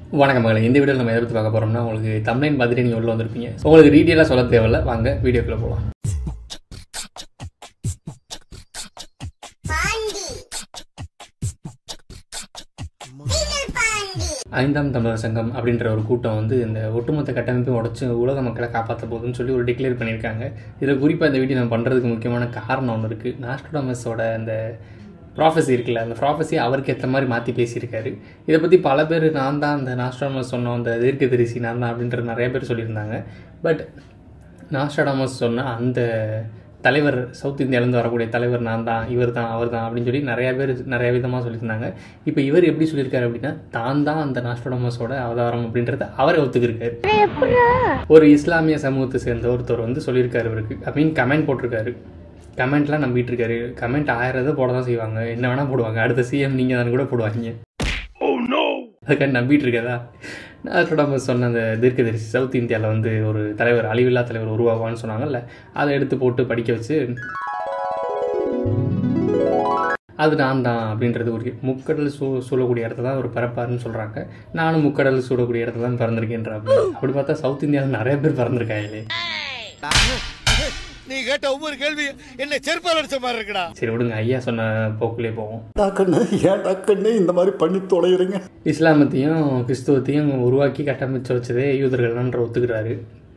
வணக்கம் மகளே இந்த வீடியோவில் நம்ம எதை பற்றி பார்க்க போகிறோம்னா உங்களுக்கு தமிழ்லைன் பார்த்துட்டு நீங்கள் உள்ள வந்திருப்பீங்க உங்களுக்கு டீட்டெயிலாக சொல்ல தேவையில்ல வாங்க வீடியோக்குள்ளே போகலாம் ஐந்தாம் தமிழர் சங்கம் அப்படின்ற ஒரு கூட்டம் வந்து இந்த ஒட்டுமொத்த கட்டமைப்பை உடச்சி உலக மக்களை காப்பாற்ற போகுதுன்னு சொல்லி ஒரு டிக்ளேர் பண்ணியிருக்காங்க இதில் குறிப்பாக இந்த வீடியோ நம்ம பண்ணுறதுக்கு முக்கியமான காரணம் ஒன்று இருக்குது நாஸ்டோடமஸோட அந்த ப்ராஃபஸி இருக்குல்ல அந்த ப்ராஃபஸி அவருக்கு ஏற்ற மாதிரி மாற்றி பேசியிருக்காரு இதை பற்றி பல பேர் நான் தான் அந்த நாஸ்ட்ராமஸ் சொன்னோம் அந்த தீர்க்க தரிசி நான் தான் அப்படின்றது நிறைய பேர் சொல்லியிருந்தாங்க பட் நாஸ்டாடாமஸ் சொன்ன அந்த தலைவர் சவுத் இந்தியாவிலேருந்து வரக்கூடிய தலைவர் நான் தான் இவர் தான் அவர் தான் அப்படின்னு சொல்லி நிறைய பேர் நிறைய விதமாக சொல்லியிருந்தாங்க இப்போ இவர் எப்படி சொல்லியிருக்காரு அப்படின்னா தான் தான் அந்த நாஸ்டாடாமஸோட அவதாரம் அப்படின்றத அவரை ஒத்துக்கிருக்காரு ஒரு இஸ்லாமிய சமூகத்தை சேர்ந்த ஒருத்தர் வந்து சொல்லியிருக்காரு இவருக்கு ஐ மீன் கமெண்ட் போட்டிருக்காரு கமெண்ட்லாம் நம்பிட்டு இருக்காரு கமெண்ட் ஆயிரதை போட தான் செய்வாங்க என்ன வேணால் போடுவாங்க அடுத்த சிஎம் நீங்கள் தானே கூட போடுவாங்க அதுக்காக நம்பிட்டு இருக்கதா நாஸ்ட்ரோடாமஸ் சொன்ன அந்த தீர்க்கதரிசி சவுத் இந்தியாவில் வந்து ஒரு தலைவர் அழிவில்லா தலைவர் உருவாகுவான்னு சொன்னாங்கல்ல அதை எடுத்து போட்டு படிக்க வச்சு அது நான் தான் அப்படின்றது ஒரு முக்கடல் சூ சூழக்கூடிய இடத்துல தான் ஒரு பிறப்பாருன்னு சொல்கிறாங்க நானும் முக்கடல் சூடக்கூடிய இடத்துல தான் பிறந்திருக்கேன்றாங்க அப்படி பார்த்தா சவுத் இந்தியாவில் நிறைய பேர் பிறந்திருக்காங்களே நீ கேட்ட ஒவ்வொரு கேள்வி என்ன செருப்பால் அடிச்ச மாதிரி இருக்குடா சரி விடுங்க ஐயா சொன்ன போக்குள்ளே போவோம் டாக்கண்ணு ஏன் டாக்கண்ணு இந்த மாதிரி பண்ணி தொலைகிறீங்க இஸ்லாமத்தையும் கிறிஸ்துவத்தையும் உருவாக்கி கட்டமைச்சு வச்சதே யூதர்கள்ன்ற ஒத்துக்கிறாரு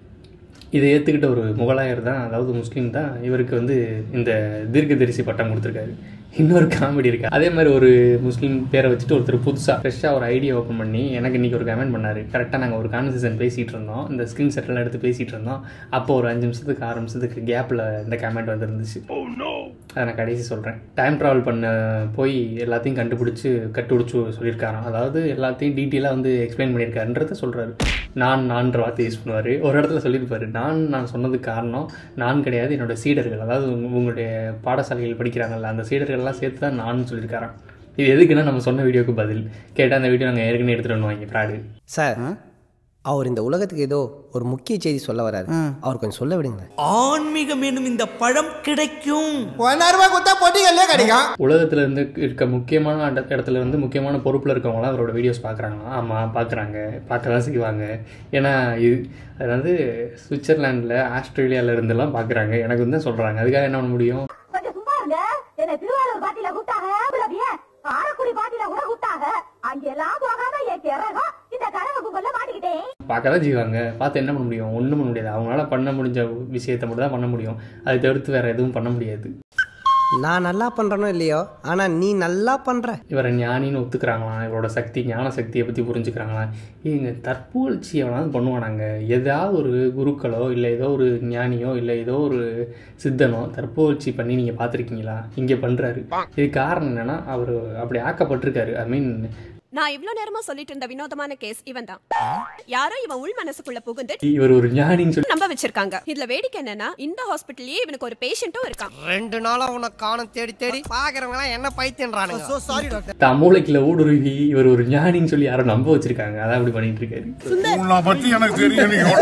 இதை ஏற்றுக்கிட்ட ஒரு முகலாயர் தான் அதாவது முஸ்லீம் தான் இவருக்கு வந்து இந்த தீர்க்கதரிசி பட்டம் கொடுத்துருக்காரு இன்னொரு காமெடி இருக்கு அதே மாதிரி ஒரு முஸ்லீம் பேரை வச்சுட்டு ஒருத்தர் புதுசாக ஃப்ரெஷ்ஷாக ஒரு ஐடியா ஓப்பன் பண்ணி எனக்கு இன்றைக்கி ஒரு கமெண்ட் பண்ணார் கரெக்டாக நாங்கள் ஒரு கான்வர்சேஷன் பேசிகிட்டு இருந்தோம் இந்த ஸ்க்ரீன் செட்டெல்லாம் எடுத்து பேசிகிட்டு இருந்தோம் அப்போ ஒரு அஞ்சு நிமிஷத்துக்கு ஆறு நிமிஷத்துக்கு கேப்பில் இந்த கமெண்ட் வந்துருந்துச்சு அதை நான் கடைசி சொல்கிறேன் டைம் ட்ராவல் பண்ண போய் எல்லாத்தையும் கண்டுபிடிச்சி கட்டுபிடிச்சி சொல்லியிருக்காராம் அதாவது எல்லாத்தையும் டீட்டெயிலாக வந்து எக்ஸ்பிளைன் பண்ணியிருக்காருன்றத சொல்கிறாரு நான் நான்ற வார்த்தை யூஸ் பண்ணுவார் ஒரு இடத்துல சொல்லியிருப்பாரு நான் நான் சொன்னதுக்கு காரணம் நான் கிடையாது என்னோட சீடர்கள் அதாவது உங்க- உங்களுடைய பாடசாலைகள் படிக்கிறாங்கல்ல அந்த சீடர்கள்லாம் சேர்த்து தான் நான் சொல்லியிருக்காராம் இது எதுக்குன்னா நம்ம சொன்ன வீடியோக்கு பதில் கேட்டால் அந்த வீடியோ நாங்கள் ஏற்கனவே எடுத்துகிட்டு வந்துவாங்க ஃப்ராடு சார் அவர் இந்த உலகத்துக்கு ஏதோ ஒரு முக்கிய செய்தி சொல்ல வராரு அவர் கொஞ்சம் சொல்ல விடுங்க ஆன்மீகம் என்னும் இந்த பழம் கிடைக்கும் ஒன்னாயிரம் ரூபாய் கொடுத்தா பொட்டிகள்லே கிடைக்கும் உலகத்தில் இருந்து இருக்க முக்கியமான அட- இடத்துல இருந்து முக்கியமான பொறுப்பில் இருக்கவங்களாம் அவரோட வீடியோஸ் பார்க்குறாங்களாம் ஆமாம் பார்க்குறாங்க பார்க்க தான் செய்வாங்க ஏன்னா இது அது வந்து சுவிட்சர்லாண்டில் ஆஸ்திரேலியாவில் இருந்தெல்லாம் பார்க்குறாங்க எனக்கு வந்து சொல்கிறாங்க அதுக்காக என்ன பண்ண முடியும் கொஞ்சம் சும்மா இருங்க என்ன திருவாரூர் பாட்டில கூட்டாங்க உலவிய காரக்குடி பாட்டில கூட கூட்டாங்க அங்கெல்லாம் போகாம என் கிறகம் இந்த கரக கும்பல்ல மாட்டிக்கிட்டேன் பார்க்க தான் செய்வாங்க பார்த்து என்ன பண்ண முடியும் ஒன்றும் பண்ண முடியாது அவங்களால பண்ண முடிஞ்ச விஷயத்தை மட்டும் தான் பண்ண முடியும் அதை தவிர்த்து வேறு எதுவும் பண்ண முடியாது நான் நல்லா பண்றேனோ இல்லையோ ஆனா நீ நல்லா பண்ற இவரை ஞானின்னு ஒத்துக்கிறாங்களாம் இவரோட சக்தி ஞான சக்தியை பற்றி புரிஞ்சுக்கிறாங்களாம் இவங்க தற்புகழ்ச்சி எவனாவது பண்ணுவானாங்க ஏதாவது ஒரு குருக்களோ இல்லை ஏதோ ஒரு ஞானியோ இல்லை ஏதோ ஒரு சித்தனோ தற்புகழ்ச்சி பண்ணி நீங்கள் பார்த்துருக்கீங்களா இங்கே பண்ணுறாரு இது காரணம் என்னென்னா அவர் அப்படி ஆக்கப்பட்டிருக்காரு ஐ மீன் நான் இவ்ளோ நேரமா சொல்லிட்டு இருந்த வினோதமான கேஸ் இவன் தான் யாரோ இவன் உள் மனசுக்குள்ள புகுந்து இவர் ஒரு ஞானின்னு சொல்லி நம்ப வச்சிருக்காங்க இதுல வேடிக்கை என்னன்னா இந்த ஹாஸ்பிட்டல்லயே இவனுக்கு ஒரு பேஷண்ட்டும் இருக்கான் ரெண்டு நாளா உன்னை காணும் தேடி தேடி பாக்குறவங்க எல்லாம் என்ன பைத்தியன்றானுங்க சோ சாரி டாக்டர் தான் மூளைக்குள்ள ஊடுருவி இவர் ஒரு ஞானின்னு சொல்லி யாரோ நம்ப வச்சிருக்காங்க அதான் அப்படி பண்ணிட்டு இருக்காரு உன்னை பத்தி எனக்கு தெரியும் நீ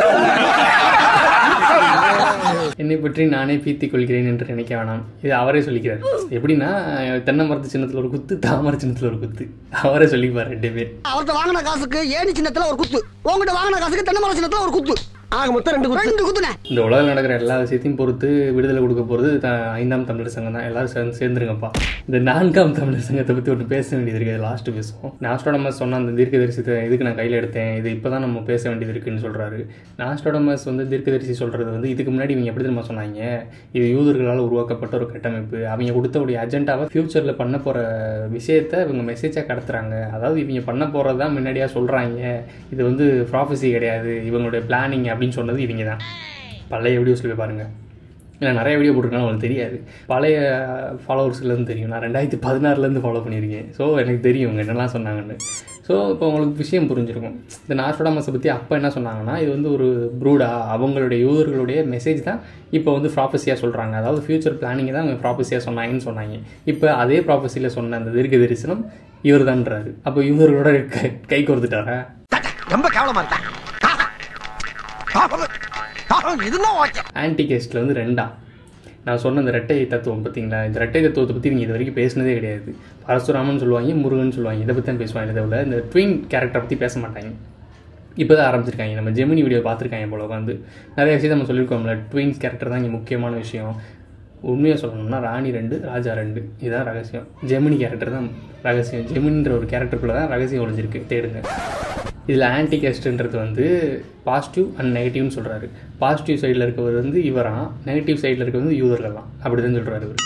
என்னை பற்றி நானே பீத்திக் கொள்கிறேன் என்று நினைக்க வேணாம் இது அவரே சொல்லிக்கிறார் எப்படின்னா தென்னை மரத்து சின்னத்தில் ஒரு குத்து தாமரை சின்னத்தில் ஒரு குத்து அவரே சொல்லிப்பார் ரெண்டு பேர் அவர்கிட்ட வாங்கின காசுக்கு ஏணி சின்னத்துல ஒரு குத்து உங்ககிட்ட வாங்கின காசுக்கு தென்னை மரம் சின்னத்துல ஒரு குத்து ஆக மொத்தம் ரெண்டு குத்து ரெண்டு குத்துனே இந்த உலகில் நடக்கிற எல்லா விஷயத்தையும் பொறுத்து விடுதலை கொடுக்க போகிறது த ஐந்தாம் தமிழர் சங்கம் தான் எல்லாரும் சேர்ந்து சேர்ந்துருங்கப்பா இந்த நான்காம் தமிழர் சங்கத்தை பற்றி ஒன்று பேச வேண்டியது இருக்குது லாஸ்ட்டு பேசுவோம் நாஸ்டோடமஸ் சொன்ன அந்த தீர்க்கதரிசத்தை எதுக்கு நான் கையில் எடுத்தேன் இது இப்போ தான் நம்ம பேச வேண்டியது இருக்குன்னு சொல்கிறாரு நாஸ்டோடமஸ் வந்து தீர்க்கதரிசி சொல்கிறது வந்து இதுக்கு முன்னாடி இவங்க எப்படி தெரியுமா சொன்னாங்க இது யூதர்களால் உருவாக்கப்பட்ட ஒரு கட்டமைப்பு அவங்க கொடுத்தவுடைய அஜெண்டாவை ஃப்யூச்சரில் பண்ண போகிற விஷயத்தை இவங்க மெசேஜாக கடத்துறாங்க அதாவது இவங்க பண்ண போகிறது தான் முன்னாடியாக சொல்கிறாங்க இது வந்து ப்ராஃபஸி கிடையாது இவங்களுடைய பிளானிங் அப்படின்னு சொன்னது இவங்க தான் பழைய வீடியோஸில் போய் பாருங்கள் இல்லை நிறைய வீடியோ போட்டிருக்காங்க உங்களுக்கு தெரியாது பழைய ஃபாலோவர்ஸ்லேருந்து தெரியும் நான் ரெண்டாயிரத்தி பதினாறுலேருந்து ஃபாலோ பண்ணியிருக்கேன் ஸோ எனக்கு தெரியும் இவங்க என்னெல்லாம் சொன்னாங்கன்னு ஸோ இப்போ உங்களுக்கு விஷயம் புரிஞ்சிருக்கும் இந்த நாஸ்டோடாமஸை பற்றி அப்போ என்ன சொன்னாங்கன்னா இது வந்து ஒரு ப்ரூடா அவங்களுடைய யூதர்களுடைய மெசேஜ் தான் இப்போ வந்து ப்ராஃபஸியாக சொல்கிறாங்க அதாவது ஃப்யூச்சர் பிளானிங் தான் அவங்க ப்ராஃபஸியாக சொன்னாங்கன்னு சொன்னாங்க இப்போ அதே ப்ராஃபஸியில் சொன்ன அந்த தீர்க்க தரிசனம் இவர் தான்றாரு அப்போ இவர்களோட கை கை கோர்த்துட்டாரா ரொம்ப கேவலமா இருக்கா இதுதான் ஓகே ஆன்டி கேஸ்டில் வந்து ரெண்டா நான் சொன்ன இந்த ரெட்டை தத்துவம் பார்த்தீங்களா இந்த ரெட்டை தத்துவத்தை பற்றி நீங்கள் இது வரைக்கும் பேசினதே கிடையாது பரசுராமன் சொல்லுவாங்க முருகன் சொல்லுவாங்க இதை பற்றி தான் பேசுவாங்க இதை விட இந்த ட்வின் கேரக்டரை பற்றி பேச மாட்டாங்க இப்போ தான் ஆரம்பிச்சிருக்காங்க நம்ம ஜெமினி வீடியோ பார்த்துருக்காங்க போல உட்காந்து நிறைய விஷயம் நம்ம சொல்லியிருக்கோம்ல ட்வின்ஸ் கேரக்டர் தான் இங்கே முக்கியமான விஷயம் உண்மையாக சொல்லணும்னா ராணி ரெண்டு ராஜா ரெண்டு இதுதான் ரகசியம் ஜெமினி கேரக்டர் தான் ரகசியம் ஜெமினின்ற ஒரு கேரக்டருக்குள்ளே தான் ரகசியம் ஒளிஞ்சிருக்கு தேடுங்க இதில் ஆன்டி கேஸ்ட்ன்றது வந்து பாசிட்டிவ் அண்ட் நெகட்டிவ்னு சொல்கிறாரு பாசிட்டிவ் சைடில் இருக்கவர் வந்து இவரான் நெகட்டிவ் சைடில் இருக்கவர் வந்து யூதர்கள்லாம் அப்படி தான் சொல்கிறாரு இவர்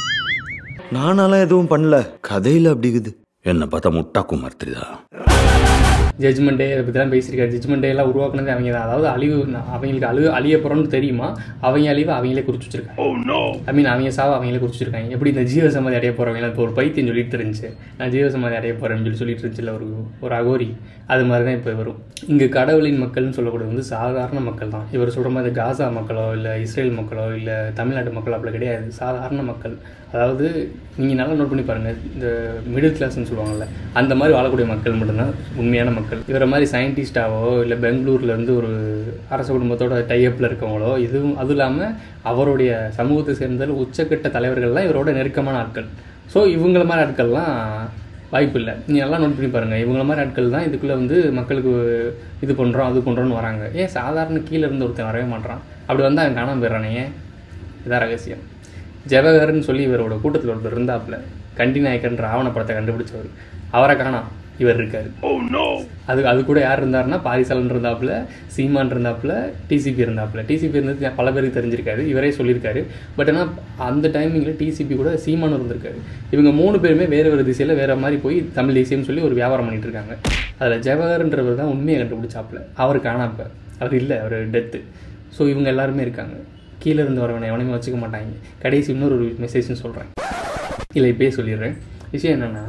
நானாலாம் எதுவும் பண்ணல கதையில அப்படிக்குது என்ன பார்த்தா முட்டா குமார்த்திரிதா ஜட்ஜ்மெண்ட் டே அதை பற்றி தான் பேசியிருக்காரு ஜட்ஜ்மெண்ட் டே எல்லாம் உருவாக்குனது அவங்க தான் அதாவது அழிவு அவங்களுக்கு அழிவு அழிய போகிறோம்னு தெரியுமா அவங்க அழிவு அவங்களே குறிச்சு வச்சிருக்காங்க ஐ மீன் அவங்க சாவை அவங்களே குறிச்சு வச்சிருக்காங்க எப்படி இந்த ஜீவ சமாதி அடைய போகிறவங்க இப்போ ஒரு பைத்தியம் சொல்லிட்டு இருந்துச்சு நான் ஜீவ சமாதி அடைய போகிறேன்னு சொல்லி சொல்லிட்டு இருந்துச்சுல ஒரு ஒரு அகோரி அது மாதிரி தான் இப்போ வரும் இங்கே கடவுளின் மக்கள்னு சொல்லக்கூடியது வந்து சாதாரண மக்கள் தான் இவர் சொல்கிற மாதிரி காசா மக்களோ இல்லை இஸ்ரேல் மக்களோ இல்லை தமிழ்நாட்டு மக்களோ அப்படி கிடையாது சாதாரண மக்கள் அதாவது நீங்கள் நல்லா நோட் பண்ணி பாருங்கள் இந்த மிடில் கிளாஸ்னு சொல்லுவாங்கல்ல அந்த மாதிரி வாழக்கூடிய மக்கள் மட்டும்தான் உண்மையான மக்கள் இவரை மாதிரி சயின்டிஸ்டாவோ இல்லை பெங்களூர்லேருந்து ஒரு அரச குடும்பத்தோட டைஅப்பில் இருக்கவங்களோ இதுவும் அதுவும் இல்லாமல் அவருடைய சமூகத்தை சேர்ந்த உச்சக்கட்ட தலைவர்கள்லாம் இவரோட நெருக்கமான ஆட்கள் ஸோ இவங்கள மாதிரி ஆட்கள்லாம் வாய்ப்பு இல்லை நீங்கள் நல்லா நோட் பண்ணி பாருங்கள் இவங்கள மாதிரி ஆட்கள் தான் இதுக்குள்ளே வந்து மக்களுக்கு இது பண்ணுறோம் அது பண்ணுறோன்னு வராங்க ஏன் சாதாரண கீழே இருந்து ஒருத்தன் வரவே மாட்டான் அப்படி வந்தால் அவன் காணாம போயிடறானே ஏன் இதான் ரகசியம் ஜெவஹர்னு சொல்லி இவரோட கூட்டத்தில் ஒருத்தர் இருந்தாப்புல கண்டி நாயக்கன்ற ஆவணப்படத்தை கண்டுபிடிச்சவர் அவரை காணாம் இவர் இருக்காரு அது அது கூட யார் இருந்தாருன்னா பாரிசாலன் இருந்தாப்புல சீமான் இருந்தாப்புல டிசிபி இருந்தாப்புல டிசிபி இருந்தது பல பேருக்கு தெரிஞ்சிருக்காரு இவரே சொல்லியிருக்காரு பட் ஆனால் அந்த டைமிங்கில் டிசிபி கூட சீமான் இருந்திருக்காரு இவங்க மூணு பேருமே வேறு வேறு திசையில் வேறு மாதிரி போய் தமிழ் தேசியம்னு சொல்லி ஒரு வியாபாரம் பண்ணிட்டு இருக்காங்க அதில் ஜவஹர்ன்றவர் தான் உண்மையை கண்டுபிடிச்சாப்புல அவர் காணாப்ப அவர் இல்லை அவர் டெத்து ஸோ இவங்க எல்லாருமே இருக்காங்க கீழே இருந்து வரவனை எவனையுமே வச்சுக்க மாட்டாங்க கடைசி இன்னொரு ஒரு மெசேஜ்னு சொல்கிறேன் இல்லை இப்பயே சொல்லிடுறேன் விஷயம் என்னென்னா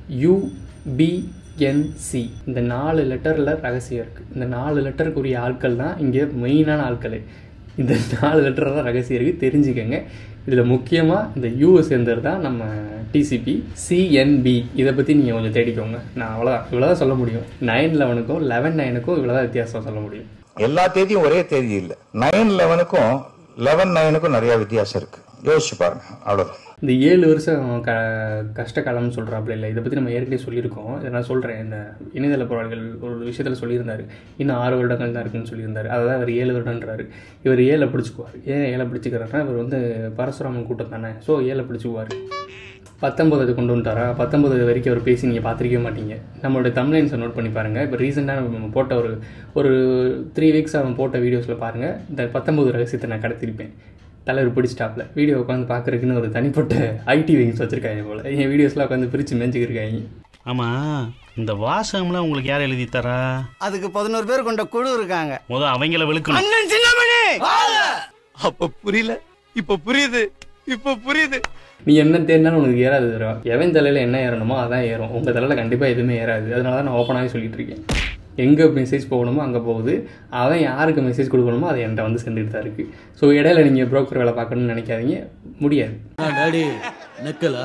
யூபிஎன்சி இந்த நாலு லெட்டரில் ரகசியம் இருக்குது இந்த நாலு லெட்டருக்குரிய ஆட்கள் தான் இங்கே மெயினான ஆட்களே இந்த நாலு லெட்டர் தான் ரகசியம் இருக்குது தெரிஞ்சுக்கங்க இதில் முக்கியமாக இந்த யூஎஸ் சேர்ந்தது தான் நம்ம டிசிபி சிஎன்பி இதை பற்றி நீங்கள் கொஞ்சம் தேடிக்கோங்க நான் அவ்வளோதான் இவ்வளோ தான் சொல்ல முடியும் நைன் லெவனுக்கும் லெவன் நைனுக்கும் இவ்வளோ தான் வித்தியாசம் சொல்ல முடியும் எல்லா தேதியும் ஒரே தேதி இல்ல நைன் லெவனுக்கும் லெவன் நைனுக்கும் நிறைய வித்தியாசம் இருக்கு யோசிச்சு பாருங்க அவ்வளவுதான் இந்த ஏழு வருஷம் க கஷ்ட காலம்னு சொல்கிறாப்புல இல்லை இதை பற்றி நம்ம ஏற்கனவே சொல்லியிருக்கோம் இதை நான் சொல்கிறேன் இந்த இணையதள போராளிகள் ஒரு விஷயத்தில் சொல்லியிருந்தாரு இன்னும் ஆறு வருடங்கள் தான் இருக்குன்னு சொல்லியிருந்தாரு அதான் அவர் ஏழு வருடன்றாரு இவர் ஏழை பிடிச்சிக்குவார் ஏன் ஏழை பிடிச்சிக்கிறாருன்னா இவர் வந்து பரசுராமன் கூட்டம் தானே ஸோ ஏழை பிடிச்சிக்குவார் பத்தொம்பது கொண்டு வந்துட்டாரா பத்தொம்பது வரைக்கும் அவர் பேசி நீங்கள் பார்த்துருக்கவே மாட்டீங்க நம்மளோட தமிழ்லைன்ஸை நோட் பண்ணி பாருங்கள் இப்போ ரீசெண்டாக நம்ம போட்ட ஒரு ஒரு த்ரீ வீக்ஸ் அவன் போட்ட வீடியோஸில் பாருங்கள் இந்த பத்தொம்பது ரகசியத்தை நான் கடத்திருப்பேன் தலைவர் பிடிச்சிட்டாப்ல வீடியோ உட்காந்து பார்க்குறதுக்குன்னு ஒரு தனிப்பட்ட ஐடி விங்ஸ் வச்சுருக்காங்க போல் என் வீடியோஸ்லாம் உட்காந்து பிரித்து மேய்ச்சிக்கிருக்காங்க ஆமா இந்த வாசகம்லாம் உங்களுக்கு யார் எழுதி தரா அதுக்கு பதினோரு பேர் கொண்ட குழு இருக்காங்க முத அவங்கள வெளுக்கணும் அண்ணன் சின்னமணி அப்ப புரியல இப்ப புரியுது இப்ப புரியுது நீ என்ன தேடினாலும் உனக்கு ஏறாது தரும் எவன் தலையில் என்ன ஏறணுமோ அதான் ஏறும் உங்கள் தலையில் கண்டிப்பாக எதுவுமே ஏறாது அதனால தான் நான் ஓப்பனாகவே சொல்லிட்டு இருக்கேன் எங்கே மெசேஜ் போகணுமோ அங்கே போகுது அவன் யாருக்கு மெசேஜ் கொடுக்கணுமோ அது என்கிட்ட வந்து சென்றுட்டு தான் இருக்குது ஸோ இடையில நீங்கள் ப்ரோக்கர் வேலை பார்க்கணும்னு நினைக்காதீங்க முடியாது டாடி நக்கலா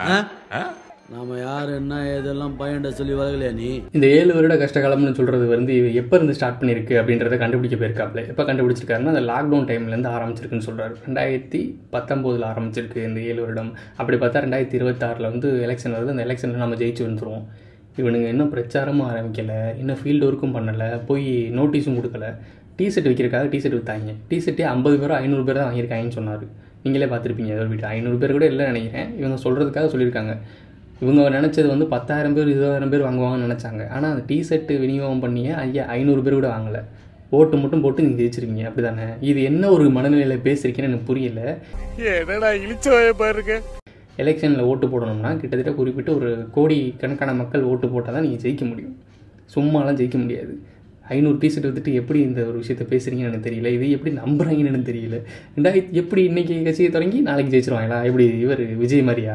நாம யார் என்ன ஏதெல்லாம் பையன்ட சொல்லி வரலையா நீ இந்த ஏழு வருட கஷ்டகாலம்னு சொல்கிறது வந்து இவ எப்போ இருந்து ஸ்டார்ட் பண்ணியிருக்கு அப்படின்றத கண்டுபிடிக்க போயிருக்காப்ல எப்போ கண்டுபிடிச்சிருக்காருன்னா அந்த லாக்டவுன் டைம்லேருந்து ஆரம்பிச்சிருக்குன்னு சொல்கிறாரு ரெண்டாயிரத்தி பத்தொம்போதில் ஆரம்பிச்சிருக்கு இந்த ஏழு வருடம் அப்படி பார்த்தா ரெண்டாயிரத்தி இருபத்தாறில் வந்து எலெக்ஷன் வருது அந்த எலெக்ஷனில் நம்ம ஜெயிச்சு வந்துருவோம் இவனுங்க இன்னும் பிரச்சாரமும் ஆரம்பிக்கலை இன்னும் ஃபீல்டு ஒர்க்கும் பண்ணலை போய் நோட்டீஸும் கொடுக்கல டிஷர்ட் விற்கிறக்காக டிஷர்ட் விற்றாங்க டிஷர்ட்டே ஐம்பது பேரோ ஐநூறு பேர் தான் வாங்கியிருக்காங்கன்னு சொன்னார் நீங்களே பார்த்துருப்பீங்க ஏதோ வீட்டு ஐநூறு பேர் கூட இல்லை நினைக்கிறேன் இவங்க சொல்கிறதுக்காக சொல்லியிருக்காங்க இவங்க நினச்சது வந்து பத்தாயிரம் பேர் இருபதாயிரம் பேர் வாங்குவாங்கன்னு நினச்சாங்க ஆனால் அந்த டிஷர்ட் விநியோகம் பண்ணியே ஐயா ஐநூறு பேர் கூட வாங்கலை ஓட்டு மட்டும் போட்டு நீங்கள் ஜெயிச்சிருக்கீங்க அப்படி தானே இது என்ன ஒரு மனநிலையில் பேசுறீங்கன்னு எனக்கு புரியல என்னடா இழிச்சவாய பாருங்க எலெக்ஷனில் ஓட்டு போடணும்னா கிட்டத்தட்ட குறிப்பிட்ட ஒரு கோடி கணக்கான மக்கள் ஓட்டு போட்டால் தான் நீங்கள் ஜெயிக்க முடியும் சும்மாலாம் ஜெயிக்க முடியாது ஐநூறு டிஷர்ட் எடுத்துட்டு எப்படி இந்த ஒரு விஷயத்த பேசுறீங்கன்னு எனக்கு தெரியல இது எப்படி நம்புறாங்கன்னு எனக்கு தெரியல ரெண்டாயிரத்தி எப்படி இன்னைக்கு கட்சியை தொடங்கி நாளைக்கு ஜெயிச்சிருவாங்களா எப்படி இவர் விஜய் மாதிரியா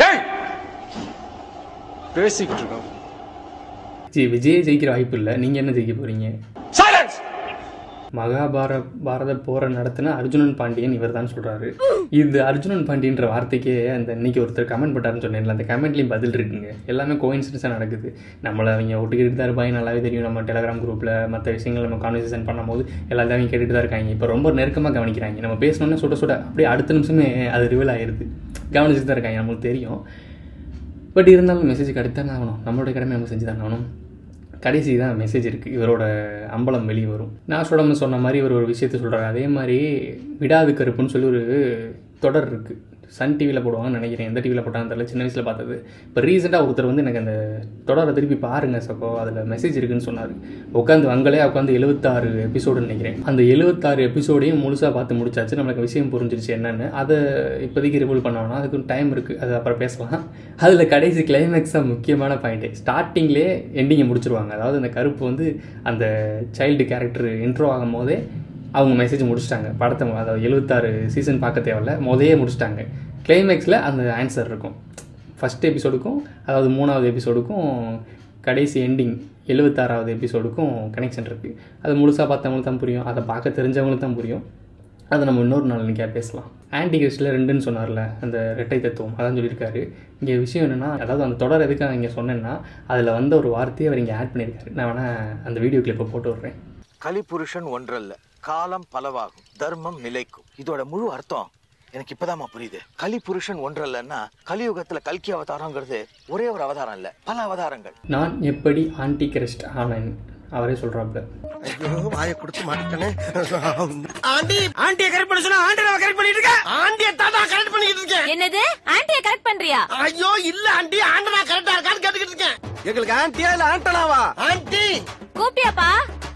பேசிக்கிட்டு இருக்கோம் ஜி விஜய் ஜெயிக்கிற வாய்ப்பு இல்லை நீங்கள் என்ன ஜெயிக்க போறீங்க மகாபார பாரத போரை நடத்தின அர்ஜுனன் பாண்டியன் இவர் தான் சொல்கிறாரு இது அர்ஜுனன் பாண்டியன்ற வார்த்தைக்கே அந்த இன்னைக்கு ஒருத்தர் கமெண்ட் பண்ணாருன்னு சொன்னேன்ல அந்த கமெண்ட்லேயும் பதில் இருக்குங்க எல்லாமே கோயின்சிடன்ஸாக நடக்குது நம்மளை அவங்க ஒட்டுக்கிட்டு தான் இருப்பாங்க நல்லாவே தெரியும் நம்ம டெலகிராம் குரூப்பில் மற்ற விஷயங்கள் நம்ம கான்வர்சேஷன் பண்ணும்போது எல்லாத்தையும் அவங்க கேட்டுட்டு தான் இருக்காங்க இப்போ ரொம்ப நெருக்கமாக கவனிக்கிறாங்க நம்ம பேசணுன்னே சுட சுட அப்படியே அடுத்த நிமிஷமே அது ரிவீல் ஆயிடுது கவனிச்சுட்டு தான் இருக்காங்க நம்மளுக்கு தெரியும் பட் இருந்தாலும் மெசேஜ் கிடைத்தானே ஆகணும் நம்மளுடைய கடமை நம்ம செஞ்சு தானே ஆகணும் கடைசி தான் மெசேஜ் இருக்குது இவரோட அம்பலம் வெளியே வரும் நான் சொடம சொன்ன மாதிரி இவர் ஒரு விஷயத்த சொல்கிறாரு அதே மாதிரி விடாது கருப்புன்னு சொல்லி ஒரு தொடர் இருக்குது சன் டிவியில் போடுவாங்கன்னு நினைக்கிறேன் எந்த டிவியில் போட்டாங்கன்னு தெரியல சின்ன வயசில் பார்த்தது இப்போ ரீசெண்டாக ஒருத்தர் வந்து எனக்கு அந்த தொடரை திருப்பி பாருங்க சப்போ அதில் மெசேஜ் இருக்குன்னு சொன்னார் உட்காந்து வங்களே உட்காந்து எழுபத்தாறு எபிசோடுன்னு நினைக்கிறேன் அந்த எழுபத்தாறு எபிசோடையும் முழுசாக பார்த்து முடிச்சாச்சு நம்மளுக்கு விஷயம் புரிஞ்சிருச்சு என்னென்னு அதை இப்போதைக்கு ரிவீல் பண்ணோம்னா அதுக்கு டைம் இருக்குது அது அப்புறம் பேசலாம் அதில் கடைசி கிளைமேக்ஸ் தான் முக்கியமான பாயிண்ட்டு ஸ்டார்டிங்லேயே எண்டிங்கை முடிச்சிருவாங்க அதாவது அந்த கருப்பு வந்து அந்த சைல்டு கேரக்டர் இன்ட்ரோ ஆகும் போதே அவங்க மெசேஜ் முடிச்சிட்டாங்க படத்தை அதாவது எழுபத்தாறு சீசன் பார்க்க தேவையில்ல முதயே முடிச்சிட்டாங்க கிளைமேக்ஸில் அந்த ஆன்சர் இருக்கும் ஃபஸ்ட் எபிசோடுக்கும் அதாவது மூணாவது எபிசோடுக்கும் கடைசி எண்டிங் எழுபத்தாறாவது எபிசோடுக்கும் கனெக்ஷன் இருக்குது அது முழுசாக பார்த்தவங்களுக்கு தான் புரியும் அதை பார்க்க தெரிஞ்சவங்களுக்கு தான் புரியும் அதை நம்ம இன்னொரு நாள் இன்றைக்கி பேசலாம் ஆன்டி கிறிஸ்டில் ரெண்டுன்னு சொன்னார்ல அந்த ரெட்டை தத்துவம் அதான் சொல்லியிருக்காரு இங்கே விஷயம் என்னென்னா அதாவது அந்த தொடர் எதுக்காக இங்கே சொன்னேன்னா அதில் வந்த ஒரு வார்த்தையை அவர் இங்கே ஆட் பண்ணியிருக்காரு நான் வேணால் அந்த வீடியோ கிளிப்பை போட்டு விட்றேன் கலிபுருஷன் ஒன்றல்ல காலம் பலவாகும் தர்மம் நிலைக்கும் இதோட முழு அர்த்தம் எனக்கு இப்பதாம்மா புரியுது கலிபுருஷன் ஒன்றல்லன்னா கலியுகத்துல கல்கி அவதாரங்கிறது ஒரே ஒரு அவதாரம் இல்ல பல அவதாரங்கள் நான் எப்படி ஆன்டி கிறிஸ்ட் ஆனேன் அவரே சொல்கிறாப்புல ஐயோ வாயை கொடுத்து மாட்டேனே ஆண்டி ஆண்டிய கரெக்ட் பண்ண சொன்னா ஆண்டி நான் கரெக்ட் பண்ணிட்டு இருக்கேன் ஆண்டிய தாத்தா கரெக்ட் பண்ணிட்டு இருக்கேன் என்னது ஆண்டிய கரெக்ட் பண்றியா ஐயோ இல்ல ஆண்டி ஆண்டனா கரெக்டா இருக்கான்னு கேட்டுக்கிட்டு இருக்கேன் எங்களுக்கு ஆண்டியா இல்ல ஆண்டனாவா ஆண்டி கூப்பியாப்பா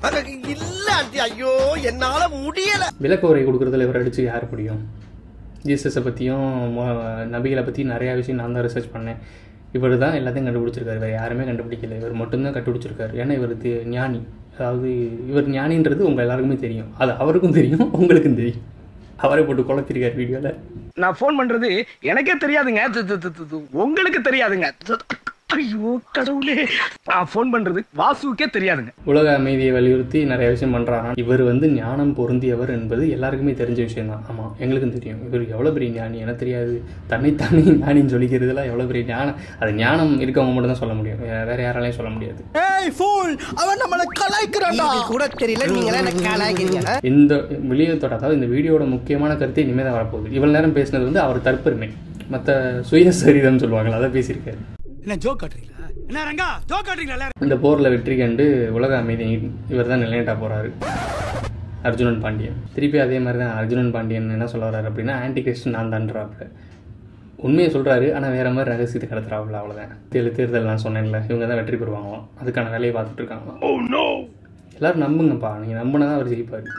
இல்ல ஆண்டி ஐயோ என்னால முடியல விளக்குறை கொடுக்குறதுல இவர் அடித்து யார் முடியும் ஜீசஸை பற்றியும் நபிகளை பற்றி நிறையா விஷயம் நான் தான் ரிசர்ச் பண்ணேன் இவர் தான் எல்லாத்தையும் கண்டுபிடிச்சிருக்காரு வேறு யாருமே கண்டுபிடிக்கல இவர் மட்டும்தான் கண்டுபிடிச்சிருக்காரு ஏன்னா இவர் தி- ஞானி அதாவது இவர் ஞானின்றது உங்கள் எல்லாருக்குமே தெரியும் அது அவருக்கும் தெரியும் உங்களுக்கும் தெரியும் அவரே போட்டு குழப்பிருக்காரு வீடியோவில் நான் ஃபோன் பண்றது எனக்கே தெரியாதுங்க து- து- து- து- து. உங்களுக்கு தெரியாதுங்க து- ஐயோ கடவுளே நான் ஃபோன் பண்றது வாசுவுக்கே தெரியாதுங்க உலக அமைதியை வலியுறுத்தி நிறைய விஷயம் பண்ணுறாராம் இவர் வந்து ஞானம் பொருந்தியவர் என்பது எல்லாருக்குமே தெரிஞ்ச விஷயம் தான் ஆமாம் எங்களுக்கும் தெரியும் இவர் எவ்வளோ பெரிய ஞானி எனக்கு தெரியாது தன்னைத்தானே ஞானின்னு சொல்லிக்கிறதுலாம் எவ்வளோ பெரிய ஞானம் அது ஞானம் இருக்கவங்க மட்டும் தான் சொல்ல முடியும் வே- வேற யாராலையும் சொல்ல முடியாது ஏய் ஃபூல் அவன் நம்மள கலாய்க்கிறான்டா கூட தெரியல நீங்களே என்ன கலாய்க்கிறீங்க இந்த வெளியத்தோட அதாவது இந்த வீடியோட முக்கியமான கருத்து இனிமேல் தான் வரப்போகுது இவ்வளோ நேரம் பேசினது வந்து அவர் தற்பெருமை மற்ற சுயசரிதம் சொல்லுவாங்களா அதை பேசியிருக்காரு என்ன ஜோக் காட்டுறீங்களா என்ன ரங்கா ஜோக் காட்டுறீங்களா இந்த போரில் வெற்றி கண்டு உலக அமைதி இவர் தான் நிலைநாட்ட போகிறாரு அர்ஜுனன் பாண்டியன் திருப்பி அதே மாதிரி தான் அர்ஜுனன் பாண்டியன் என்ன சொல்ல வர்றாரு அப்படின்னா ஆன்டி கிறிஸ்டன் நான் தான்றாப்புல உண்மையை சொல்கிறாரு ஆனால் வேற மாதிரி ரகசியத்தை கடத்துறாப்புல அவ்வளோதான் தேர்தல் தேர்தல் நான் சொன்னேன்ல இவங்க தான் வெற்றி பெறுவாங்களாம் அதுக்கான வேலையை பார்த்துட்டு இருக்காங்களாம் எல்லாரும் நம்புங்கப்பா நீங்கள் நம்பினா தான் அவர் ஜெயிப்பார்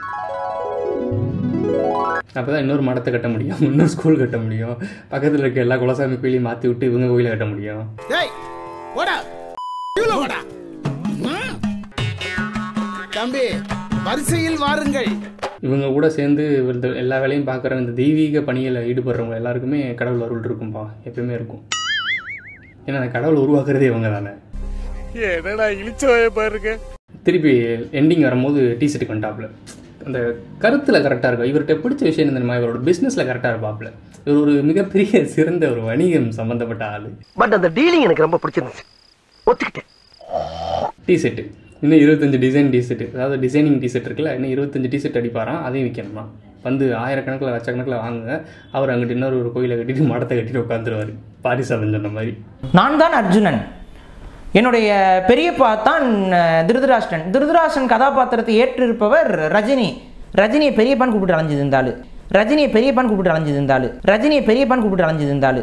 அப்போ தான் இன்னொரு மடத்தை கட்ட முடியும் இன்னொரு ஸ்கூல் கட்ட முடியும் பக்கத்தில் இருக்க எல்லா குலசாமி கோயிலையும் மாற்றி விட்டு இவங்க கோயிலை கட்ட முடியும் டேய் ஓடா இவ்வளோ ஓடா ம். தம்பி வரிசையில் வாருங்கள் இவங்க கூட சேர்ந்து இந்த எல்லா வேலையும் பார்க்குற இந்த தெய்வீக பணியில் ஈடுபடுறவங்க எல்லாருக்குமே கடவுள் அருள் இருக்கும்பா எப்பயுமே இருக்கும் ஏன்னா அந்த கடவுள் உருவாக்குறதே இவங்க தானே என்னடா இழிச்சவாய பாருங்க திருப்பி எண்டிங் வரும்போது டிஷர்ட்டுக்கு வந்துட்டாப்புல அந்த கருத்தில் கரெக்டாக இருக்கும் இவர்கிட்ட பிடிச்ச விஷயம் என்ன தெரியுமா இவரோட பிஸ்னஸில் கரெக்டாக இருப்பாப்புல இவர் ஒரு மிகப்பெரிய சிறந்த ஒரு வணிகம் சம்மந்தப்பட்ட ஆள் பட் அந்த டீலிங் எனக்கு ரொம்ப பிடிச்சிருந்துச்சு ஒத்துக்கிட்டேன் டிஷர்ட்டு இன்னும் இருபத்தஞ்சு டிசைன் டிஷர்ட் அதாவது டிசைனிங் டிஷர்ட் இருக்குல்ல இன்னும் இருபத்தஞ்சு டிஷர்ட் அடிப்பாராம் அதையும் விற்கணுமா வந்து ஆயிரக்கணக்கில் லட்சக்கணக்கில் வாங்குங்க அவர் அங்கிட்டு இன்னொரு ஒரு கோயிலை கட்டிட்டு மடத்தை கட்டிட்டு உட்காந்துருவார் பாரிசாலன் சொன்ன மாதிரி நான் தான் அர்ஜுனன் என்னுடைய பெரியப்பா தான் அஹ், திருதராஷ்டிரன் திருதராஷ்டிரன் கதாபாத்திரத்தை ஏற்றிருப்பவர் ரஜினி ரஜினியை பெரியப்பான்னு கூப்பிட்டு அலைஞ்சது இருந்தாள் ரஜினியை பெரியப்பான்னு கூப்பிட்டு அலைஞ்சது இருந்தாள் ரஜினியை பெரியப்பான்னு கூப்பிட்டு அலைஞ்சது இருந்தாள்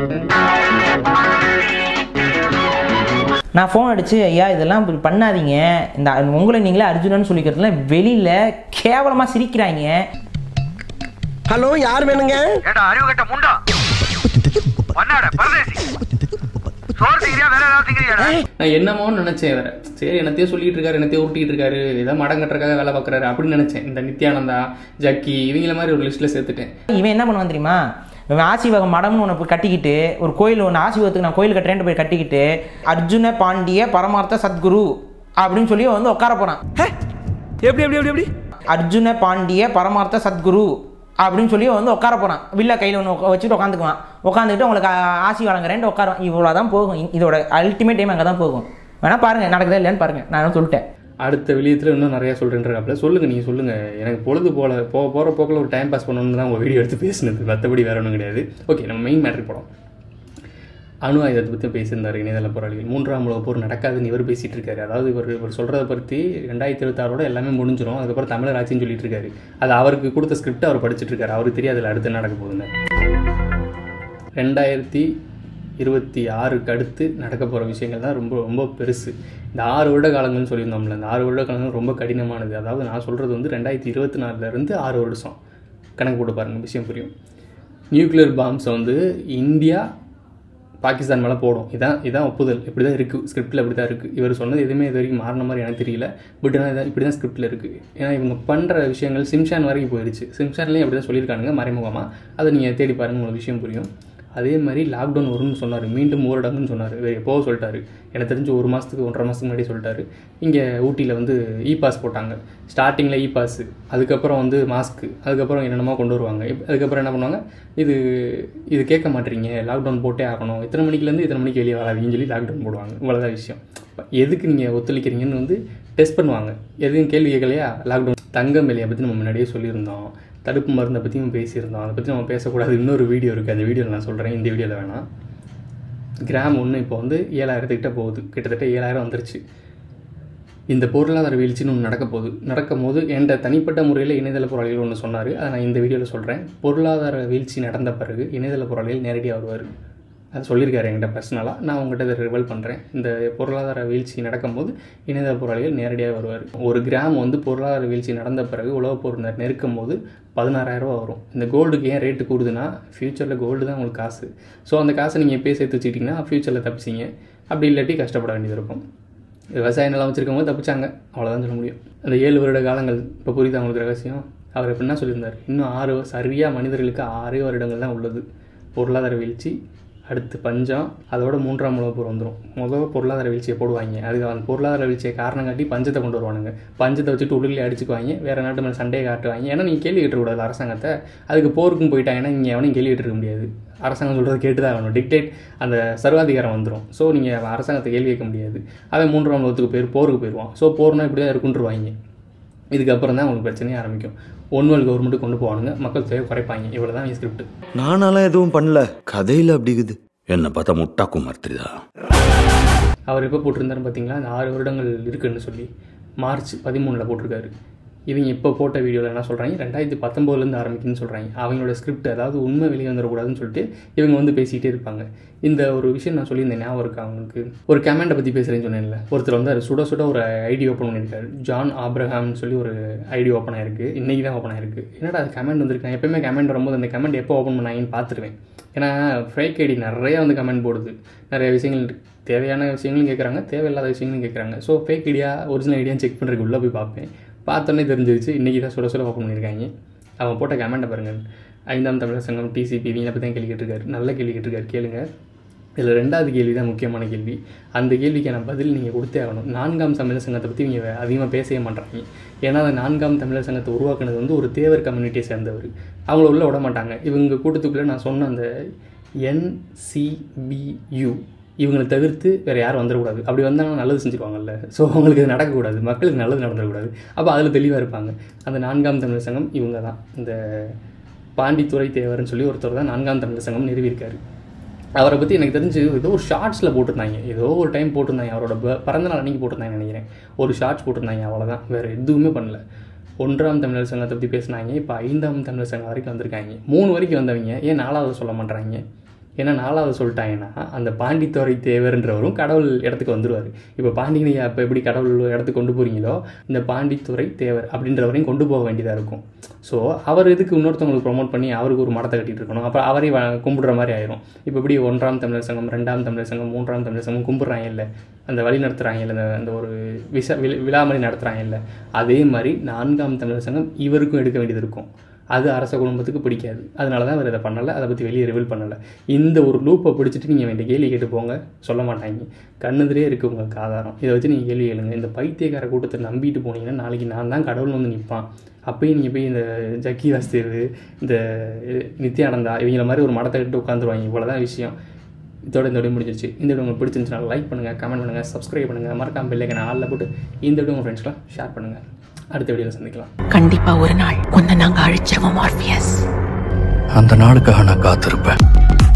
நான் ஃபோன் அடிச்சு ஐயா இதெல்லாம் இப்படி பண்ணாதீங்க இந்த உங்களை நீங்களே அர்ஜுனன் சொல்லிக்கிறதுலாம் வெளியில் கேவலமாக சிரிக்கிறாங்க ஹலோ யார் வேணுங்க ஏடா அறிவு கட்ட முண்டா பண்ணாட பரதேசி சோறு திங்கிறியா வேற ஏதாவது திங்கிறியாடா நான் என்னமோன்னு நினச்சேன் வேற சரி என்னத்தையும் சொல்லிட்டு இருக்காரு என்னத்தையும் உருட்டிட்டு இருக்காரு ஏதோ மடம் கட்டுறக்காக வேலை பார்க்குறாரு அப்படின்னு நினச்சேன் இந்த நித்யானந்தா ஜக்கி இவங்கள மாதிரி ஒரு லிஸ்ட்டில் சேர்த்துட்டேன் இவன் என்ன பண்ணுவான் தெரியுமா இவன் ஆசிவகம் மடம்னு ஒன்று போய் கட்டிக்கிட்டு ஒரு கோயில் ஒன்று ஆசிவகத்துக்கு நான் கோயில் கட்டுறேன்ட்டு போய் கட்டிக்கிட்டு அர்ஜுன பாண்டிய பரமார்த்த சத்குரு அப்படின்னு சொல்லி வந்து உட்கார போறான் எப்படி எப்படி எப்படி எப்படி அர்ஜுன பாண்டிய பரமார்த்த சத்குரு அப்படின்னு சொல்லி வந்து உட்கார போகிறான் வில்ல கையில் ஒன்று வச்சுட்டு உட்காந்துக்குவான் உட்காந்துக்கிட்டு உங்களுக்கு ஆ- ஆசி வழங்குறேன்ட்டு உட்காருவான் இவ்வளோ தான் போகும் இ- இதோட அல்டிமேட் டைம் அங்கே தான் போகும் வேணா பாருங்கள் நடக்குதா இல்லையான்னு பாருங்கள் நான் சொல்லிட்டேன் அடுத்த வெளியத்தில் இன்னும் நிறையா சொல்கிறேன்றாப்புல சொல்லுங்கள் நீங்கள் சொல்லுங்கள் எனக்கு பொழுது போல போக போகிற போக்கில் ஒரு டைம் பாஸ் பண்ணணும்னு தான் உங்கள் வீடியோ எடுத்து பேசினது மற்றபடி வேற ஒன்றும் கிடையாது ஓகே நம்ம மெயின் மேட்ரு போகிறோம் அணு ஆயுதத்தை பற்றி பேசியிருந்தார் இணையதள போராளிகள் மூன்றாம் உலக போர் நடக்காதுன்னு இவர் பேசிகிட்டு இருக்காரு அதாவது இவர் இவர் சொல்கிறத பற்றி ரெண்டாயிரத்தி இருபத்தாறோட எல்லாமே முடிஞ்சிடும் அதுக்கப்புறம் தமிழர் ஆட்சின்னு சொல்லிட்டு இருக்காரு அது அவருக்கு கொடுத்த ஸ்கிரிப்ட் அவர் படிச்சிட்டு இருக்காரு அவருக்கு தெரியாதுல அடுத்து என்ன நடக்க போகுதுன்னு ரெண்டாயிரத்தி இருபத்தி ஆறுக்கு அடுத்து நடக்க போகிற விஷயங்கள் தான் ரொம்ப ரொம்ப பெருசு இந்த ஆறு வருட காலங்கள்னு சொல்லியிருந்தோம்ல இந்த ஆறு வருட காலங்கள் ரொம்ப கடினமானது அதாவது நான் சொல்கிறது வந்து ரெண்டாயிரத்தி இருபத்தி நாலுலேருந்து ஆறு வருஷம் கணக்கு போட்டு பாருங்கள் விஷயம் புரியும் நியூக்ளியர் பாம்ஸை வந்து இந்தியா பாகிஸ்தான் மேலே போடும் இதான் இதான் ஒப்புதல் இப்படி தான் இருக்குது ஸ்கிரிப்டில் இப்படி தான் இருக்குது இவர் சொன்னது எதுவுமே இது வரைக்கும் மாறின மாதிரி எனக்கு தெரியல பட் ஆனால் இதான் இப்படி தான் ஸ்கிரிப்டில் இருக்குது ஏன்னா இவங்க பண்ணுற விஷயங்கள் சிம்ஷான் வரைக்கும் போயிடுச்சு சிம்ஷான்லேயும் அப்படி தான் சொல்லியிருக்கானுங்க மறைமுகமாக அதை நீங்கள் தேடி பாருங்க உங்களுக்கு விஷயம் புரியும் அதே மாதிரி லாக்டவுன் வரும்னு சொன்னார் மீண்டும் ஊரடங்குன்னு சொன்னார் வேறு எப்போவோ சொல்லிட்டாரு எனக்கு தெரிஞ்சு ஒரு மாதத்துக்கு ஒன்றரை மாதத்துக்கு முன்னாடி சொல்லிட்டாரு இங்கே ஊட்டியில் வந்து இ பாஸ் போட்டாங்க ஸ்டார்டிங்கில் இ பாஸ் அதுக்கப்புறம் வந்து மாஸ்க்கு அதுக்கப்புறம் என்னென்னமோ கொண்டு வருவாங்க இப்ப- அதுக்கப்புறம் என்ன பண்ணுவாங்க இது இது கேட்க மாட்டீங்க லாக்டவுன் போட்டே ஆகணும் இத்தனை மணிக்குலேருந்து இத்தனை மணிக்கு வெளியே வராதீங்கன்னு சொல்லி லாக்டவுன் போடுவாங்க இவ்வளோதான் விஷயம் எதுக்கு நீங்கள் ஒத்துழைக்கிறீங்கன்னு வந்து டெஸ்ட் பண்ணுவாங்க எதுவும் கேள்வி கேட்கலையா லாக்டவுன் தங்கம் விலையை பற்றி நம்ம முன்னாடியே சொல்லியிருந்தோம் தடுப்பு மருந்தை பற்றியும் பேசியிருந்தோம் அதை பற்றி நம்ம பேசக்கூடாது இன்னொரு வீடியோ இருக்குது அந்த வீடியோவில் நான் சொல்கிறேன் இந்த வீடியோவில் வேணாம் கிராம் ஒன்று இப்போ வந்து ஏழாயிரத்துக்கிட்ட போகுது கிட்டத்தட்ட ஏழாயிரம் வந்துருச்சு இந்த பொருளாதார வீழ்ச்சின்னு ஒன்று நடக்க போகுது நடக்கும் போது என்கிட்ட தனிப்பட்ட முறையில் இணையதள போராளிகள் ஒன்று சொன்னார் அதை நான் இந்த வீடியோவில் சொல்கிறேன் பொருளாதார வீழ்ச்சி நடந்த பிறகு இணையதள போராளிகள் நேரடியாக வருவார் அது சொல்லியிருக்காரு என்கிட்ட பர்சனலாக நான் உங்கள்கிட்ட இதை ரிவல் பண்ணுறேன் இந்த பொருளாதார வீழ்ச்சி நடக்கும்போது இணையதள போராளிகள் நேரடியாக வருவார் ஒரு கிராம் வந்து பொருளாதார வீழ்ச்சி நடந்த பிறகு உலகப் போர் நெ- நெருக்கும் போது பதினாறாயிரரூவா வரும் இந்த கோல்டுக்கு ஏன் ரேட்டு கூடுதுன்னா ஃப்யூச்சரில் கோல்டு தான் உங்களுக்கு காசு ஸோ அந்த காசை நீங்கள் எப்பயே சேர்த்து வச்சுக்கிட்டிங்கன்னா ஃப்யூச்சரில் தப்பிச்சிங்க அப்படி இல்லாட்டி கஷ்டப்பட வேண்டியது இருக்கும் விவசாய நிலம் வச்சுருக்கவங்க தப்பிச்சாங்க அவ்வளோதான் சொல்ல முடியும் அந்த ஏழு வருட காலங்கள் இப்போ புரியுதா உங்களுக்கு ரகசியம் அவர் எப்படின்னா சொல்லியிருந்தார் இன்னும் ஆறு சரியாக மனிதர்களுக்கு ஆறே வருடங்கள் தான் உள்ளது பொருளாதார வீழ்ச்சி அடுத்து பஞ்சம் அதோட மூன்றாம் உலகப் போர் வந்துடும் முதல்ல பொருளாதார வீழ்ச்சியை போடுவாங்க அதுக்கு அந்த பொருளாதார வீழ்ச்சியை காரணம் காட்டி பஞ்சத்தை கொண்டு வருவானுங்க பஞ்சத்தை வச்சுட்டு உள்ளே அடிச்சுக்குவாங்க வேறு நாட்டு மேலே சண்டையை காட்டுவாங்க ஏன்னா நீங்கள் கேள்வி கேட்டக்கூடாது அரசாங்கத்தை அதுக்கு போருக்கும் போயிட்டாங்கன்னா இங்கே எவனையும் கேள்வி கேட்டுருக்க முடியாது அரசாங்கம் சொல்கிறத கேட்டு தான் ஆகணும் டிக்டேட் அந்த சர்வாதிகாரம் வந்துடும் ஸோ நீங்கள் அரசாங்கத்தை கேள்வி கேட்க முடியாது அவன் மூன்றாம் உலகத்துக்கு போயிரு போருக்கு போயிடுவான் ஸோ போர்னா இப்படி தான் இருக்குன்றுவாங்க இதுக்கப்புறம் தான் உங்களுக்கு பிரச்சனையே ஆரம்பிக்கும் ஒன் வேர்ல்டு கவர்மெண்ட்டு கொண்டு போவானுங்க மக்கள் தேவை குறைப்பாங்க இவ்வளோ தான் ஸ்கிரிப்ட் நானாலாம் எதுவும் பண்ணல கதையில அப்படிங்குது என்ன பார்த்தா முட்டா குமார் தெரியுதா அவர் எப்போ போட்டிருந்தாரு பார்த்தீங்களா அந்த ஆறு வருடங்கள் இருக்குன்னு சொல்லி மார்ச் பதிமூணில் போட்டிருக்காரு இவங்க இப்போ போட்ட வீடியோவில் என்ன சொல்கிறாங்க ரெண்டாயிரத்தி பத்தொம்போதுலேருந்து ஆரம்பிக்குன்னு சொல்கிறாங்க அவங்களோட ஸ்கிரிப்ட் அதாவது உண்மை வெளியே வந்துடக்கூடாதுன்னு சொல்லிட்டு இவங்க வந்து பேசிக்கிட்டே இருப்பாங்க இந்த ஒரு விஷயம் நான் சொல்லியிருந்தேன் ஞாபகம் இருக்கா அவங்களுக்கு ஒரு கமெண்டை பற்றி பேசுகிறேன்னு சொன்னேன்ல ஒருத்தர் வந்து அது சுட சுட ஒரு ஐடி ஓப்பன் பண்ணியிருக்காரு ஜான் ஆப்ரஹாம்னு சொல்லி ஒரு ஐடி ஓப்பன் ஆயிருக்கு இன்றைக்கி தான் ஓப்பன் ஆயிருக்கு என்னடா அது கமெண்ட் வந்திருக்கு நான் எப்பயுமே கமெண்ட் வரும்போது அந்த கமெண்ட் எப்போ ஓப்பன் பண்ணாங்கன்னு பார்த்துருவேன் ஏன்னா ஃபேக் ஐடி நிறைய வந்து கமெண்ட் போடுது நிறைய விஷயங்கள் தேவையான விஷயங்களும் கேட்குறாங்க தேவையில்லாத விஷயங்களும் கேட்குறாங்க so fake idea original idea check பண்ணுறதுக்கு உள்ளே போய் பார்ப்பேன் பார்த்தோன்னே தெரிஞ்சிருச்சு இன்றைக்கி தான் சுட சுட ஓப்பன் பண்ணியிருக்காங்க அவன் போட்ட கமெண்ட்டை பாருங்கள் ஐந்தாம் தமிழர் சங்கம் டிசிபி இவங்களை பற்றி தான் கேள்வி கேட்டிருக்காரு நல்ல கேள்வி கேட்டிருக்காரு கேளுங்க இதில் ரெண்டாவது கேள்வி தான் முக்கியமான கேள்வி அந்த கேள்விக்கான பதில் நீங்கள் கொடுத்தே ஆகணும் நான்காம் தமிழர் சங்கத்தை பற்றி இவங்க அதிகமாக பேசவே மாட்டாங்க ஏன்னா அந்த நான்காம் தமிழர் சங்கத்தை உருவாக்குனது வந்து ஒரு தேவர் கம்யூனிட்டியை சேர்ந்தவர் அவங்கள உள்ளே விட மாட்டாங்க இவங்க கூட்டத்துக்குள்ளே நான் சொன்ன அந்த என்சிபியு இவங்களை தவிர்த்து வேறு யாரும் வந்துடக்கூடாது அப்படி வந்தாங்கன்னா நல்லது செஞ்சுருவாங்கல்ல ஸோ அவங்களுக்கு இது நடக்கக்கூடாது மக்களுக்கு நல்லது நடந்துடக்கூடாது அப்போ அதில் தெளிவாக இருப்பாங்க அந்த நான்காம் தமிழர் சங்கம் இவங்க தான் இந்த பாண்டித்துறை தேவர்னு சொல்லி ஒருத்தர் தான் நான்காம் தமிழர் சங்கம் நிறுவியிருக்காரு அவரை பற்றி எனக்கு தெரிஞ்சு ஏதோ ஒரு ஷார்ட்ஸில் போட்டிருந்தாங்க ஏதோ ஒரு டைம் போட்டிருந்தாங்க அவரோட ப- பிறந்த நாள் அன்றைக்கி போட்டிருந்தாங்கன்னு நினைக்கிறேன் ஒரு ஷார்ட்ஸ் போட்டிருந்தாங்க அவ்வளோதான் வேறு எதுவுமே பண்ணல ஒன்றாம் தமிழர் சங்கத்தை பற்றி பேசினாங்க இப்போ ஐந்தாம் தமிழர் சங்கம் வரைக்கும் வந்திருக்காங்க மூணு வரைக்கும் வந்தவங்க ஏன் நாலாவது சொல்ல மாட்றாங்க ஏன்னா நாலாவது சொல்லிட்டாங்கன்னா அந்த பாண்டித்துறை தேவர்ன்றவரும் கடவுள் இடத்துக்கு வந்துருவார் இப்போ பாண்டியனை அப்போ எப்படி கடவுள் இடத்துக்கு கொண்டு போகிறீங்களோ இந்த பாண்டித்துறை தேவர் அப்படின்றவரையும் கொண்டு போக வேண்டியதாக இருக்கும் ஸோ அவர் எதுக்கு இன்னொருத்தவங்களுக்கு ப்ரொமோட் பண்ணி அவருக்கு ஒரு மடத்தை கட்டிட்டு இருக்கணும் அப்புறம் அவரையும் வ- கும்பிடுற மாதிரி ஆயிரும் இப்போ எப்படி ஒன்றாம் தமிழர் சங்கம் ரெண்டாம் தமிழர் சங்கம் மூன்றாம் தமிழர் சங்கம் கும்பிட்றாங்க இல்லை அந்த வழி நடத்துகிறாங்க இல்லை அந்த அந்த ஒரு விச வி- விழா மாதிரி நடத்துகிறாங்க இல்லை அதே மாதிரி நான்காம் தமிழர் சங்கம் இவருக்கும் எடுக்க வேண்டியது இருக்கும் அது அரச குடும்பத்துக்கு பிடிக்காது அதனால தான் அவர் இதை பண்ணலை அதை பற்றி வெளியே ரிவீல் பண்ணலை இந்த ஒரு லூப்பை பிடிச்சிட்டு நீங்கள் வேண்டிய கேள்வி கேட்டு போங்க சொல்ல மாட்டாங்க கண்ணுதிரே இருக்குது உங்களுக்கு ஆதாரம் இதை வச்சு நீங்கள் கேள்வி கேளுங்க இந்த பைத்தியக்கார கூட்டத்தை நம்பிட்டு போனீங்கன்னா நாளைக்கு நான் தான் கடவுள் வந்து நிற்பான் அப்பயும் நீங்கள் போய் இந்த ஜக்கி வாசுதேவ் இந்த நித்யானந்தா இவங்கள மாதிரி ஒரு மடத்தை கட்டு உட்காந்துருவாங்க இவ்வளோ தான் விஷயம் இதோட இந்த வீடியோ முடிஞ்சிருச்சு இந்த வீடியோ உங்களுக்கு பிடிச்சிருந்துச்சுன்னா லைக் பண்ணுங்கள் கமெண்ட் பண்ணுங்கள் சப்ஸ்கிரைப் பண்ணுங்கள் மறக்காம பெல்லைக்கான ஆளில் போட்டு இந்த வீடியோ உங்கள் ஃப்ரெண்ட்ஸ்லாம் ஷேர் பண்ணுங்கள் அடுத்த வீடியோவில் சந்திக்கலாம் கண்டிப்பா ஒரு நாள் உன்னை நாங்க அழிச்சிருவோம் மார்பியஸ் அந்த நாளுக்காக நான் காத்திருப்பேன்